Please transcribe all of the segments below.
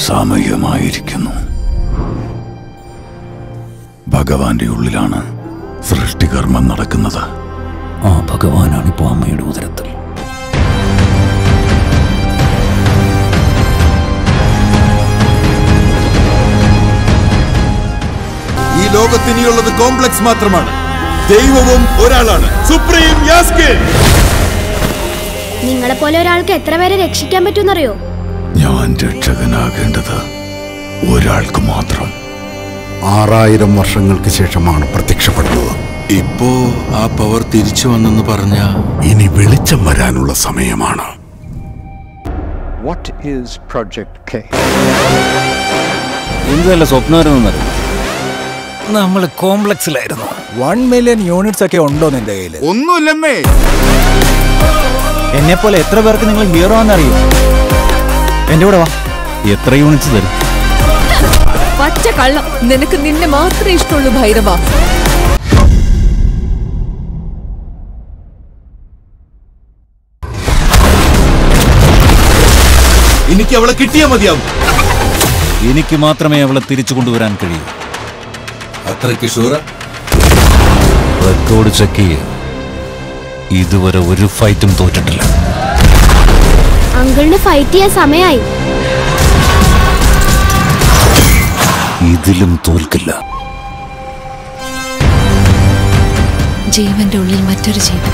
സമയമായിരിക്കുന്നു ഭഗവാന്റെ ഉള്ളിലാണ് സൃഷ്ടികർമ്മം നടക്കുന്നത് ആ ഭഗവാനാണ് ഇപ്പോൾ അമ്മയുടെ ഉദരത്തിൽ ഈ ലോകത്തിനിയുള്ളത് കോംപ്ലക്സ് മാത്രമാണ് ദൈവവും ഒരാളാണ് സുപ്രീം യാസ്കിൻ നിങ്ങളെപ്പോലെ ഒരാൾക്ക് എത്ര പേരെ രക്ഷിക്കാൻ പറ്റുമെന്നറിയോ ഞാൻ രക്ഷകനാകേണ്ടത് ഒരാൾക്ക് മാത്രം ആറായിരം വർഷങ്ങൾക്ക് ശേഷമാണ് പ്രത്യക്ഷപ്പെടുന്നത് ഇപ്പോ ആ പവർ തിരിച്ചു വന്നെന്ന് പറഞ്ഞ ഇനി വെളിച്ചം വരാനുള്ള സമയമാണ് What is Project K? എന്തുവല്ല സ്വപ്നമായിരുന്നറിയോ നമ്മൾ കോംപ്ലക്സിലായിരുന്നു വൺ മില്യൺ യൂണിറ്റ്സ് ഒക്കെ ഉണ്ടോ നിന്റെ കയ്യിൽ ഒന്നുമില്ലെന്നേ എന്നെ പോലെ എത്ര പേർക്ക് നിങ്ങൾ ഹീറോ ആണെന്നറിയോ എന്റെ കൂടെ വാ എത്ര യൂണിറ്റ്സ് തരും പച്ച കള്ളം നിനക്ക് നിന്നെ മാത്രമേ ഇഷ്ടമുള്ളൂ ഭൈരവ എനിക്ക് അവളെ കിട്ടിയാ മതിയാവും എനിക്ക് മാത്രമേ അവളെ തിരിച്ചു കൊണ്ടുവരാൻ കഴിയൂ അത്രയ്ക്ക് ഷൂറ റെക്കോർഡ് ചെക്ക് ചെയ്യുക ഇതുവരെ ഒരു ഫൈറ്റും തോറ്റിട്ടില്ല അങ്കിളിന് ഫൈറ്റ് ചെയ്യാൻ സമയമായി ഇതിലും തോൽക്കില്ല ജീവന്റെ ഉള്ളിൽ മറ്റൊരു ജീവൻ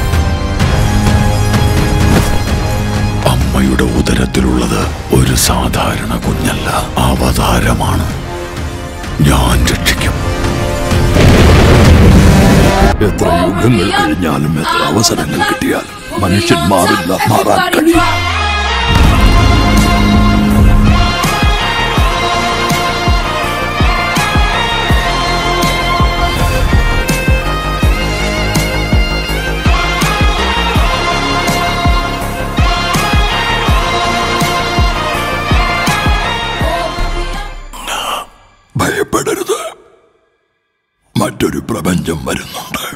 അമ്മയുടെ ഉദരത്തിലുള്ളത് ഒരു സാധാരണ കുഞ്ഞല്ല അവതാരമാണ് ഞാൻ രക്ഷിക്കും എത്ര യുഗങ്ങൾ കഴിഞ്ഞാലും എത്ര അവസരങ്ങൾ കിട്ടിയാലും മനുഷ്യൻ മാറില്ല മാറാൻ കഴിയും ഭയപ്പെടരുത് മറ്റൊരു പ്രപഞ്ചം വരുന്നുണ്ട്